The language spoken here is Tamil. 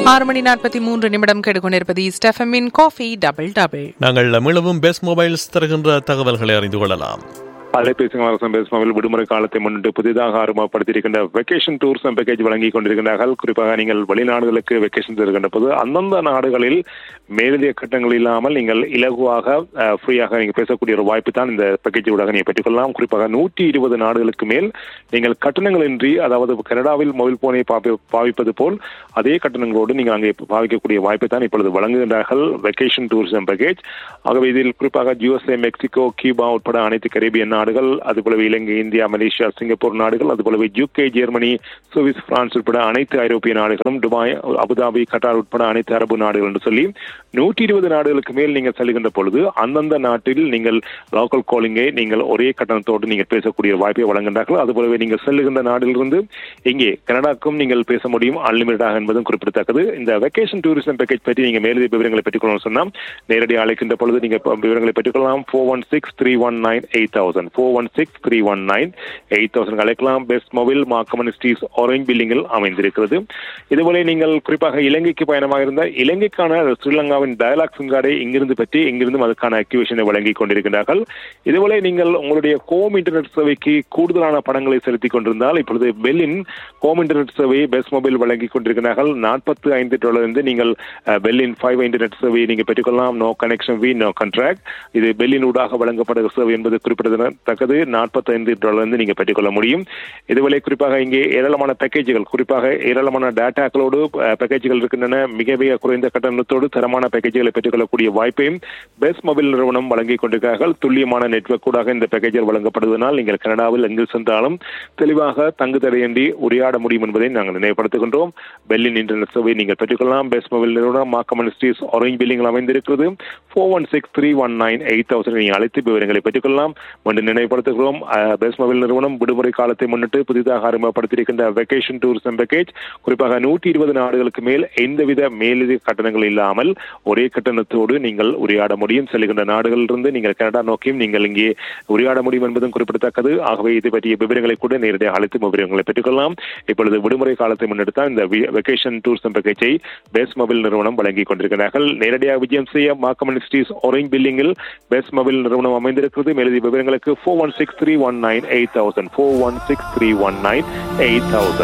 ஆறு மணி நாற்பத்தி மூன்று நிமிடம் கெடுக்கொண்டிருப்பது ஸ்டெஃபமின் காஃபி டபுள் டபுள் நாங்கள் மீளவும் பெஸ்ட் மொபைல்ஸ் தருகின்ற தகவல்களை அறிந்து கொள்ளலாம் அலைபேசி அரசன் பேசுமாவில் விடுமுறை காலத்தை முன்னிட்டு புதிதாக அறிமுகப்படுத்தியிருக்கின்ற வெக்கேஷன் டூர்ஸ் அண்ட் பேக்கேஜ் வழங்கி கொண்டிருக்கின்றார்கள் குறிப்பாக நீங்கள் வெளிநாடுகளுக்கு வெக்கேஷன் செல்கின்ற போது அந்தந்த நாடுகளில் மேலதிக கட்டங்கள் இல்லாமல் நீங்கள் இலகுவாக ஃப்ரீயாக நீங்கள் பேசக்கூடிய ஒரு வாய்ப்பு தான் இந்த பேக்கேஜ் ஊடாக நீங்கள் பெற்றுக்கொள்ளலாம் குறிப்பாக நூற்றி இருபது நாடுகளுக்கு மேல் நீங்கள் கட்டணங்களின்றி அதாவது கனடாவில் மொபைல் போனை பாவி- பாவிப்பது போல் அதே கட்டணங்களோடு நீங்கள் அங்கே பாவிக்கக்கூடிய வாய்ப்பை தான் இப்பொழுது வழங்குகின்றார்கள் வெக்கேஷன் டூரிசம் பேக்கேஜ் ஆகவே இதில் குறிப்பாக யூஎஸ்ஏ மெக்சிகோ கியூபா உட்பட அனைத்து கரேபியன் நாடுகள் அதுபோலவே இலங்கை இந்தியா மலேசியா சிங்கப்பூர் நாடுகள் அதுபோலவே யூகே ஜெர்மனி சுவிஸ் பிரான்ஸ் உட்பட அனைத்து ஐரோப்பிய நாடுகளும் துபாய் அபுதாபி கட்டார் உட்பட அனைத்து அரபு நாடுகள் என்று சொல்லி நூற்றி இருபது நாடுகளுக்கு மேல் நீங்கள் செல்கின்ற பொழுது அந்தந்த நாட்டில் நீங்கள் லோக்கல் காலிங்கை நீங்கள் ஒரே கட்டணத்தோடு நீங்கள் பேசக்கூடிய வாய்ப்பை வழங்குகின்றார்கள் அதுபோலவே நீங்கள் செல்லுகின்ற நாட்டிலிருந்து இங்கே கனடாக்கும் நீங்கள் பேச முடியும் அன்லிமிட்டடாக என்பதும் குறிப்பிடத்தக்கது இந்த வெக்கேஷன் டூரிசம் பேக்கேஜ் பற்றி நீங்கள் மேலதிக விவரங்களை பெற்றுக்கொள்ளணும் சொன்னால் நேரடியாக அழைக்கின்ற பொழுது நீங்கள் இப்ப விவரங்களை பெற்றுக்கொள்ளலாம் four one six three one nine eight thousand four one six three one nine eight thousand அழைக்கலாம் பெஸ்ட் மொபைல் மார்க்கமன் ஸ்ட்ரீஸ் ஆரஞ்ச் பில்லிங்கில் அமைந்திருக்கிறது இதுபோல நீங்கள் குறிப்பாக இலங்கைக்கு பயணமாக இருந்தால் இலங்கைக்கான ஸ்ரீலங்காவின் டயலாக் சிம் கார்டை இங்கிருந்து பெற்று இங்கிருந்தும் அதுக்கான அக்டிவேஷனை வழங்கி கொண்டிருக்கிறார்கள் இதுபோல நீங்கள் உங்களுடைய கோம் இன்டர்நெட் சேவைக்கு கூடுதலான பணங்களை செலுத்திக் கொண்டிருந்தால் இப்பொழுது பெல்லின் கோம் இன்டர்நெட் சேவையை பெஸ்ட் மொபைல் வழங்கி கொண்டிருக்கிறார்கள் நாற்பத்தி ஐந்து டாலர் இருந்து நீங்கள் அஹ், பெல்லின் ஃபைவ் இன்டர்நெட் சேவையை நீங்கள் பெற்றுக்கொள்ளலாம் no connection we no contract இது பெல்லின் ஊடாக வழங்கப்படுகிற சேவை என்பது குறிப்பிடத்தக்கது நாற்பத்தைந்து டாலர் இருந்து நீங்கள் பெற்றுக்கொள்ள முடியும் இதுவரை குறிப்பாக இங்கே ஏராளமான பேக்கேஜுகள் குறிப்பாக ஏராளமான டேட்டாக்களோடு பேக்கேஜுகள் இருக்கின்றன மிக மிக குறைந்த கட்டணத்தோடு தரமான பேக்கேஜுகளை பெற்றுக்கொள்ளக்கூடிய வாய்ப்பையும் பெஸ்ட் மொபைல் நிறுவனம் வழங்கிக் கொண்டிருக்கிறார்கள் துல்லியமான நெட்வொர்க் கூடாக இந்த பேக்கேஜில் வழங்கப்படுவதனால் நீங்கள் கனடாவில் எங்கு சென்றாலும் தெளிவாக தங்கு தடையின்றி உரையாட முடியும் என்பதை நாங்கள் நினைவுபடுத்துகின்றோம் பெல்லின் இன்டர்நெட் சேவை நீங்கள் பெற்றுக்கொள்ளலாம் பெஸ்ட் மொபைல் நிறுவனம் மாக்கமன் ஸ்ட்ரீஸ் ஆரஞ்ச் பில்லிங்கில் அமைந்திருக்கிறது four one six three one nine eight thousand நீங்கள் அழைத்து விவரங்களை பெற்றுக்கொள்ளலாம் மீண்டும் நினைவுபடுத்துகிறோம் அஹ், பெஸ்ட் மொபைல் நிறுவனம் விடுமுறை காலத்தை முன்னிட்டு புதிதாக அறிமுகப்படுத்தியிருக்கின்ற வெக்கேஷன் டூரிசம் பேக்கேஜ் குறிப்பாக நூற்றி இருபது நாடுகளுக்கு மேல் எந்தவித மேலதிக கட்டணங்கள் இல்லாமல் ஒரே கட்டணத்தோடு நீங்கள் உரையாட முடியும் செல்கின்ற நாடுகளிலிருந்து நீங்கள் கனடா நோக்கியும் நீங்கள் இங்கே உரையாட முடியும் என்பதும் குறிப்பிடத்தக்கது ஆகவே இது பற்றிய விவரங்களை கூட நேரடியாக அழைத்து விவரங்களை பெற்றுக்கொள்ளலாம் இப்பொழுது விடுமுறை காலத்தை முன்னிட்டு தான் இந்த வெக்கேஷன் டூரிசம் பேக்கேஜை பெஸ்ட் மொபைல் நிறுவனம் வழங்கிக் கொண்டிருக்கிறார்கள் நேரடியாக விஜயம் செய்ய மாக்கமன் ஸ்ட்ரீஸ் ஆரஞ்ச் பில்லிங்கில் பெஸ்ட் மொபைல் நிறுவனம் அமைந்திருக்கிறது மேலதிக விவரங்களுக்கு four one six three one nine eight thousand four one six three one nine eight thousand